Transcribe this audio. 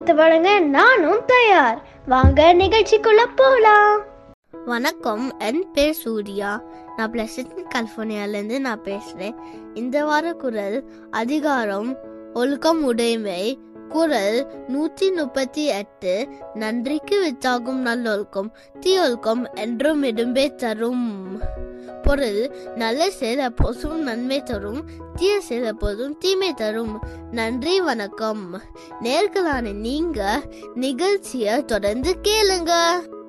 வழங்க நானும் தயார் வாங்க நிகழ்ச்சிக்குள்ள போலாம் வணக்கம் என் பேர் சூர்யா நான் பிளசன்ட் கலிஃபோர்னியாலேருந்து நான் பேசுகிறேன் இந்த வார குரல் அதிகாரம் ஒழுக்கம் உடைமை குரல் நூற்றி முப்பத்தி எட்டு நன்றிக்கு வித்தாகும் நல்லொழுக்கம் தீயொழுக்கம் என்றும் இடும்பே தரும் பொருள் நல்ல செயல் எப்போதும் நன்மை தரும் தீய செயல் எப்போதும் தீமை தரும் நன்றி வணக்கம் நேர்களான நீங்க நிகழ்ச்சியை தொடர்ந்து கேளுங்க